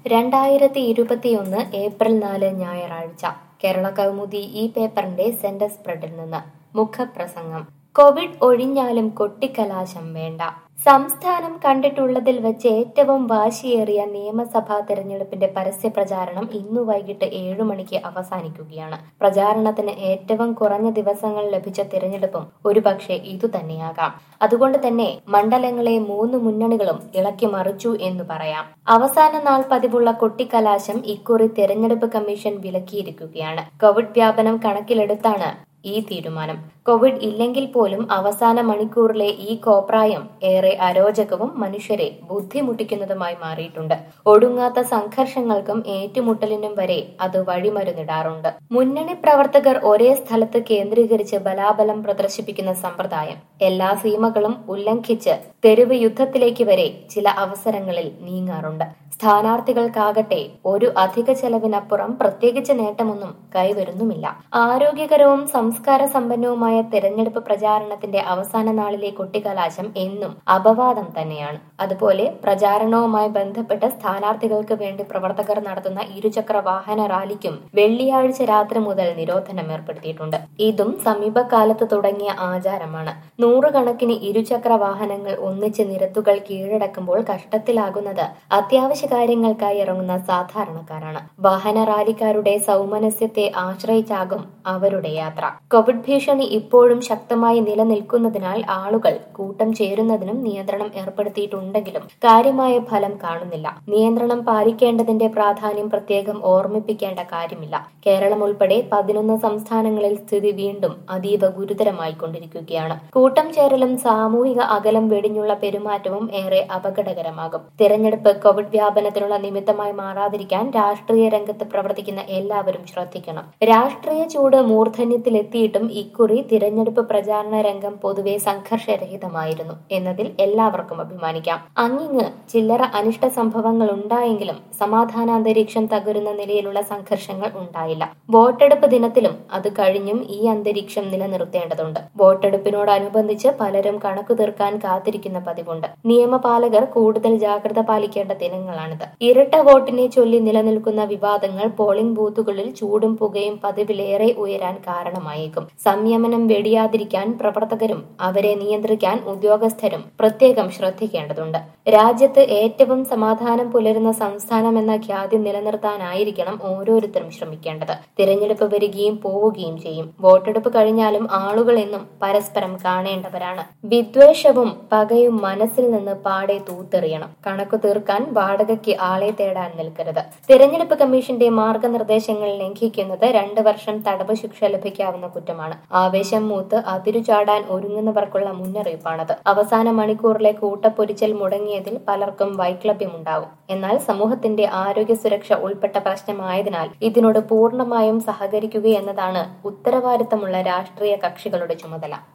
രണ്ടായിരത്തി ഇരുപത്തിയൊന്ന് ഏപ്രിൽ നാല് ഞായറാഴ്ച കേരള കൗമുദി ഈ പേപ്പറിന്റെ സെന്റർ സ്പ്രെഡിൽ നിന്ന് മുഖപ്രസംഗം കോവിഡ് ഒഴിഞ്ഞാലും കൊട്ടിക്കലാശം വേണ്ട സംസ്ഥാനം കണ്ടിട്ടുള്ളതിൽ വെച്ച് ഏറ്റവും വാശിയേറിയ നിയമസഭാ തെരഞ്ഞെടുപ്പിന്റെ പരസ്യ പ്രചാരണം ഇന്നു വൈകിട്ട് ഏഴു മണിക്ക് അവസാനിക്കുകയാണ് പ്രചാരണത്തിന് ഏറ്റവും കുറഞ്ഞ ദിവസങ്ങൾ ലഭിച്ച തിരഞ്ഞെടുപ്പും ഒരുപക്ഷെ ഇതുതന്നെയാകാം അതുകൊണ്ട് തന്നെ മണ്ഡലങ്ങളെ മൂന്ന് മുന്നണികളും ഇളക്കി മറിച്ചു എന്ന് പറയാം അവസാന നാൾ പതിവുള്ള കൊട്ടിക്കലാശം ഇക്കുറി തെരഞ്ഞെടുപ്പ് കമ്മീഷൻ വിലക്കിയിരിക്കുകയാണ് കോവിഡ് വ്യാപനം കണക്കിലെടുത്താണ് ഈ തീരുമാനം കോവിഡ് ഇല്ലെങ്കിൽ പോലും അവസാന മണിക്കൂറിലെ ഈ കോപ്രായം ഏറെ അരോചകവും മനുഷ്യരെ ബുദ്ധിമുട്ടിക്കുന്നതുമായി മാറിയിട്ടുണ്ട് ഒടുങ്ങാത്ത സംഘർഷങ്ങൾക്കും ഏറ്റുമുട്ടലിനും വരെ അത് വഴിമരുന്നിടാറുണ്ട് മുന്നണി പ്രവർത്തകർ ഒരേ സ്ഥലത്ത് കേന്ദ്രീകരിച്ച് ബലാബലം പ്രദർശിപ്പിക്കുന്ന സമ്പ്രദായം എല്ലാ സീമകളും ഉല്ലംഘിച്ച് തെരുവ് യുദ്ധത്തിലേക്ക് വരെ ചില അവസരങ്ങളിൽ നീങ്ങാറുണ്ട് സ്ഥാനാർത്ഥികൾക്കാകട്ടെ ഒരു അധിക ചെലവിനപ്പുറം പ്രത്യേകിച്ച് നേട്ടമൊന്നും കൈവരുന്നുമില്ല ആരോഗ്യകരവും സംസ്കാര സമ്പന്നവുമായ തെരഞ്ഞെടുപ്പ് പ്രചാരണത്തിന്റെ അവസാന നാളിലെ കൊട്ടിക്കലാശം എന്നും അപവാദം തന്നെയാണ് അതുപോലെ പ്രചാരണവുമായി ബന്ധപ്പെട്ട് സ്ഥാനാർത്ഥികൾക്ക് വേണ്ടി പ്രവർത്തകർ നടത്തുന്ന ഇരുചക്ര വാഹന റാലിക്കും വെള്ളിയാഴ്ച രാത്രി മുതൽ നിരോധനം ഏർപ്പെടുത്തിയിട്ടുണ്ട് ഇതും സമീപകാലത്ത് തുടങ്ങിയ ആചാരമാണ് നൂറുകണക്കിന് ഇരുചക്ര വാഹനങ്ങൾ ഒന്നിച്ച് നിരത്തുകൾ കീഴടക്കുമ്പോൾ കഷ്ടത്തിലാകുന്നത് അത്യാവശ്യ കാര്യങ്ങൾക്കായി ഇറങ്ങുന്ന സാധാരണക്കാരാണ് വാഹന റാലിക്കാരുടെ സൗമനസ്യത്തെ ആശ്രയിച്ചാകും അവരുടെ യാത്ര കോവിഡ് ഭീഷണി ഇപ്പോഴും ശക്തമായി നിലനിൽക്കുന്നതിനാൽ ആളുകൾ കൂട്ടം ചേരുന്നതിനും നിയന്ത്രണം ഏർപ്പെടുത്തിയിട്ടുണ്ടെങ്കിലും കാര്യമായ ഫലം കാണുന്നില്ല നിയന്ത്രണം പാലിക്കേണ്ടതിന്റെ പ്രാധാന്യം പ്രത്യേകം ഓർമ്മിപ്പിക്കേണ്ട കാര്യമില്ല കേരളം ഉൾപ്പെടെ പതിനൊന്ന് സംസ്ഥാനങ്ങളിൽ സ്ഥിതി വീണ്ടും അതീവ ഗുരുതരമായി കൊണ്ടിരിക്കുകയാണ് കൂട്ടം ചേരലും സാമൂഹിക അകലം വെടിഞ്ഞുള്ള പെരുമാറ്റവും ഏറെ അപകടകരമാകും തിരഞ്ഞെടുപ്പ് കോവിഡ് വ്യാപനത്തിനുള്ള നിമിത്തമായി മാറാതിരിക്കാൻ രാഷ്ട്രീയ രംഗത്ത് പ്രവർത്തിക്കുന്ന എല്ലാവരും ശ്രദ്ധിക്കണം രാഷ്ട്രീയ ചൂട് മൂർധന്യത്തിലെത്തിയിട്ടും ഇക്കുറി തിരഞ്ഞെടുപ്പ് പ്രചാരണ രംഗം പൊതുവെ സംഘർഷരഹിതമായിരുന്നു എന്നതിൽ എല്ലാവർക്കും അഭിമാനിക്കാം അങ്ങിങ്ങ് ചില്ലറ അനിഷ്ട സംഭവങ്ങൾ ഉണ്ടായെങ്കിലും സമാധാനാന്തരീക്ഷം തകരുന്ന നിലയിലുള്ള സംഘർഷങ്ങൾ ഉണ്ടായില്ല വോട്ടെടുപ്പ് ദിനത്തിലും അത് കഴിഞ്ഞും ഈ അന്തരീക്ഷം നിലനിർത്തേണ്ടതുണ്ട് വോട്ടെടുപ്പിനോടനുബന്ധിച്ച് പലരും കണക്കു തീർക്കാൻ കാത്തിരിക്കുന്ന പതിവുണ്ട് നിയമപാലകർ കൂടുതൽ ജാഗ്രത പാലിക്കേണ്ട ദിനങ്ങളാണിത് ഇരട്ട വോട്ടിനെ ചൊല്ലി നിലനിൽക്കുന്ന വിവാദങ്ങൾ പോളിംഗ് ബൂത്തുകളിൽ ചൂടും പുകയും പതിവിലേറെ ഉയരാൻ കാരണമായേക്കും സംയമനം വെടിയാതിരിക്കാൻ പ്രവർത്തകരും അവരെ നിയന്ത്രിക്കാൻ ഉദ്യോഗസ്ഥരും പ്രത്യേകം ശ്രദ്ധിക്കേണ്ടതുണ്ട് രാജ്യത്ത് ഏറ്റവും സമാധാനം പുലരുന്ന സംസ്ഥാനം എന്ന ഖ്യാതി നിലനിർത്താനായിരിക്കണം ഓരോരുത്തരും ശ്രമിക്കേണ്ടത് തിരഞ്ഞെടുപ്പ് വരികയും പോവുകയും ചെയ്യും വോട്ടെടുപ്പ് കഴിഞ്ഞാലും ആളുകൾ എന്നും പരസ്പരം കാണേണ്ടവരാണ് വിദ്വേഷവും പകയും മനസ്സിൽ നിന്ന് പാടെ തൂത്തെറിയണം കണക്കു തീർക്കാൻ വാടകയ്ക്ക് ആളെ തേടാൻ നിൽക്കരുത് തിരഞ്ഞെടുപ്പ് കമ്മീഷന്റെ മാർഗനിർദ്ദേശങ്ങൾ ലംഘിക്കുന്നത് രണ്ട് വർഷം തടവ് ശിക്ഷ ലഭിക്കാവുന്ന കുറ്റമാണ് ആവേശം മൂത്ത് അതിരു ചാടാൻ ഒരുങ്ങുന്നവർക്കുള്ള മുന്നറിയിപ്പാണത് അവസാന മണിക്കൂറിലെ കൂട്ടപ്പൊരിച്ചൽ മുടങ്ങിയതിൽ പലർക്കും വൈക്ലഭ്യമുണ്ടാകും എന്നാൽ സമൂഹത്തിന്റെ ആരോഗ്യ സുരക്ഷ ഉൾപ്പെട്ട പ്രശ്നമായതിനാൽ ഇതിനോട് പൂർണ്ണമായും സഹകരിക്കുകയെന്നതാണ് ഉത്തരവാദിത്തമുള്ള രാഷ്ട്രീയ കക്ഷികളുടെ ചുമതല